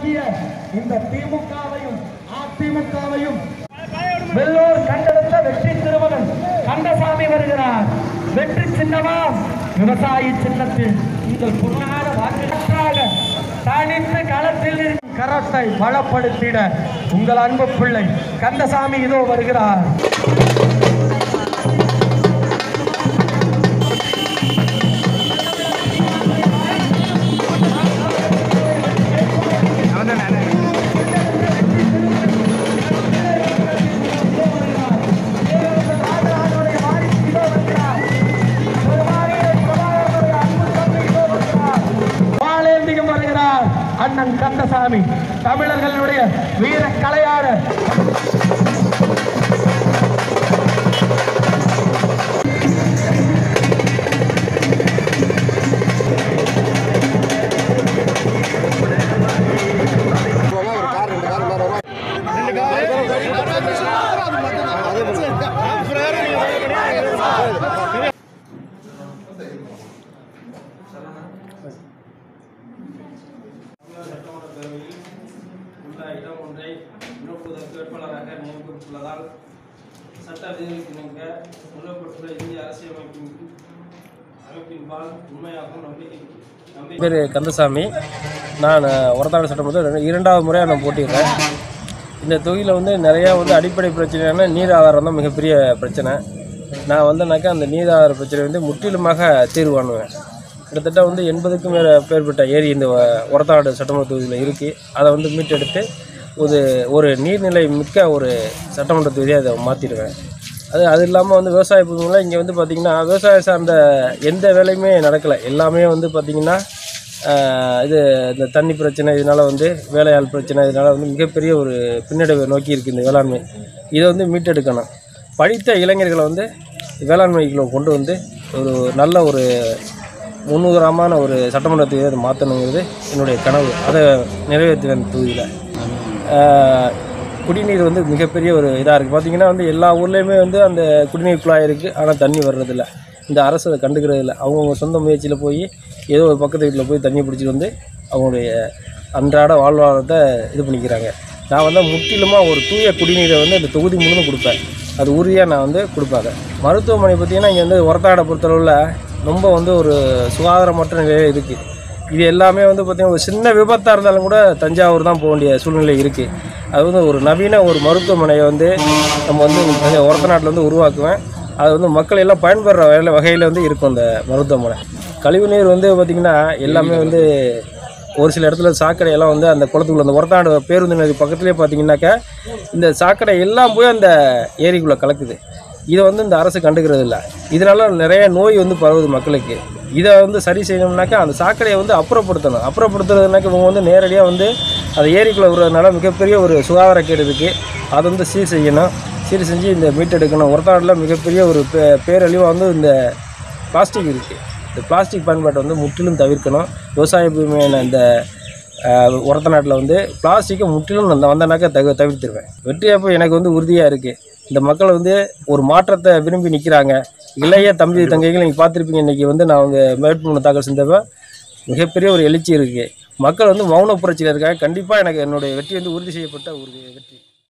தாங்கிய இந்த திமுகவையும் அதிமுகவையும் வெள்ளூர் கண்டெடுத்த வெற்றி திருமகன் கந்தசாமி வருகிறார் வெற்றி சின்னமா விவசாயி சின்னத்தில் உங்கள் பொன்னான வாக்குகளாக தனித்து களத்தில் இருக்கும் கரத்தை பலப்படுத்திட உங்கள் அன்பு பிள்ளை கந்தசாமி இதோ வருகிறார் வாழேந்தியும் வருகிறார் அண்ணன் கந்தசாமி தமிழர்களுடைய வீர கலையாட சட்டமன்ற பேரவையில் உள்ள இடம் ஒன்றை நிரப்புவதற்கு வேட்பாளராக நியமிக்கப்பட்டுள்ளதால் சட்ட விதிகளுக்கு இணங்க நிறுவப்பட்டுள்ள இந்திய அரசியலமைப்பின் அமைப்பின்பால் உண்மையாகவும் நம்பிக்கை நம்பிக்கை பேர் கந்தசாமி நான் உரத்தாடு சட்டமன்ற இரண்டாவது முறையாக நான் போட்டிடுறேன் இந்த தொகுதியில் வந்து நிறையா வந்து அடிப்படை பிரச்சனையான நீர் ஆதாரம் தான் மிகப்பெரிய பிரச்சனை நான் வந்தேனாக்கா அந்த நீர் ஆதார பிரச்சனை வந்து முற்றிலுமாக தீர்வு காணுவேன் கிட்டத்தட்ட வந்து எண்பதுக்கும் மேலே பேர்பட்ட ஏரி இந்த உரத்தாடு சட்டமன்ற தொகுதியில் இருக்குது அதை வந்து மீட்டெடுத்து ஒரு ஒரு நீர்நிலை மிக்க ஒரு சட்டமன்ற தொகுதியை அதை மாற்றிடுவேன் அது அது இல்லாமல் வந்து விவசாய பூமியில் இங்கே வந்து பார்த்திங்கன்னா விவசாயம் சார்ந்த எந்த வேலையுமே நடக்கலை எல்லாமே வந்து பார்த்திங்கன்னா ஆஹ், இது இந்த தண்ணி பிரச்சனை இதனால் வந்து வேலையாள் பிரச்சனை இதனால் வந்து மிகப்பெரிய ஒரு பின்னடைவை நோக்கி இருக்குது இந்த வேளாண்மை இதை வந்து மீட்டெடுக்கணும் படித்த இளைஞர்களை வந்து வேளாண்மைக்குள்ள கொண்டு வந்து ஒரு நல்ல ஒரு முன்னுதாரணமான ஒரு சட்டமன்றத்தை அதை மாற்றணுங்கிறது என்னுடைய கனவு அதை நிறைவேற்றுவேன் இந்த தொகுதியில் ஆஹ் குடிநீர் வந்து மிகப்பெரிய ஒரு இதாக இருக்குது பார்த்தீங்கன்னா வந்து எல்லா ஊர்லேயுமே வந்து அந்த குடிநீர் குழாய் இருக்குது ஆனால் தண்ணி வர்றதில்ல இந்த அரசு அதை கண்டுக்கிறது இல்லை அவங்கவுங்க சொந்த முயற்சியில் போய் ஏதோ ஒரு பக்கத்து வீட்டில் போய் தண்ணி பிடிச்சிட்டு வந்து அவங்களுடைய அன்றாட வாழ்வாதாரத்தை இது பண்ணிக்கிறாங்க நான் வந்து முற்றிலுமாக ஒரு தூய குடிநீரை வந்து அந்த தொகுதி முழுவதும் கொடுப்பேன் அது உறுதியாக நான் வந்து கொடுப்பாங்க மருத்துவமனை பார்த்தீங்கன்னா இங்கே வந்து உரத்தாடை பொறுத்தளவில் ரொம்ப வந்து ஒரு சுகாதாரமற்ற நிலையில் இருக்குது இது எல்லாமே வந்து பார்த்திங்கன்னா ஒரு சின்ன விபத்தாக இருந்தாலும் கூட தஞ்சாவூர் தான் போக வேண்டிய சூழ்நிலை இருக்குது அது வந்து ஒரு நவீன ஒரு மருத்துவமனையை வந்து நம்ம வந்து இந்த ஒரத்த நாட்டில் வந்து உருவாக்குவேன் அது வந்து மக்கள் எல்லாம் பயன்படுற வகையில் வகையில் வந்து இருக்கும் அந்த மருத்துவமனை கழிவுநீர் வந்து பார்த்திங்கன்னா எல்லாமே வந்து ஒரு சில இடத்துல சாக்கடை எல்லாம் வந்து அந்த குளத்துக்குள்ள அந்த உரத்தாண்டு பேருந்து நிலையம் பக்கத்துலேயே பார்த்தீங்கன்னாக்கா இந்த சாக்கடை எல்லாம் போய் அந்த ஏரிக்குள்ளே கலக்குது இதை வந்து இந்த அரசு கண்டுக்கிறது இல்லை இதனால நிறைய நோய் வந்து பரவுது மக்களுக்கு இதை வந்து சரி செய்யணும்னாக்கா அந்த சாக்கடையை வந்து அப்புறப்படுத்தணும் அப்புறப்படுத்துறதுனாக்க இவங்க வந்து நேரடியாக வந்து அந்த ஏரிக்குள்ளே விடுறதுனால மிகப்பெரிய ஒரு சுகாதாரக்கேடு இருக்குது அதை வந்து சீர் செய்யணும் சீர் செஞ்சு இந்த மீட்டெடுக்கணும் உரத்தாடில் மிகப்பெரிய ஒரு பே பேரழிவாக வந்து இந்த பிளாஸ்டிக் இருக்குது இந்த பிளாஸ்டிக் பயன்பாட்டை வந்து முற்றிலும் தவிர்க்கணும் விவசாய பூமியான இந்த ஆஹ், உரத்த நாட்டில் வந்து பிளாஸ்டிக்கை முற்றிலும் நான் வந்தனாக்கா தவிர தவிர்த்துருவேன் வெற்றியப்போ எனக்கு வந்து உறுதியாக இருக்குது இந்த மக்கள் வந்து ஒரு மாற்றத்தை விரும்பி நிற்கிறாங்க இளைய தம்பி தங்கைகள் நீங்கள் பார்த்துருப்பீங்க இன்றைக்கி வந்து நான் அவங்க வேட்புமனு தாக்கல் செஞ்சப்ப மிகப்பெரிய ஒரு எழுச்சி இருக்குது மக்கள் வந்து மௌன புரட்சியில் இருக்காங்க கண்டிப்பாக எனக்கு என்னுடைய வெற்றி வந்து உறுதி செய்யப்பட்ட ஒரு வெற்றி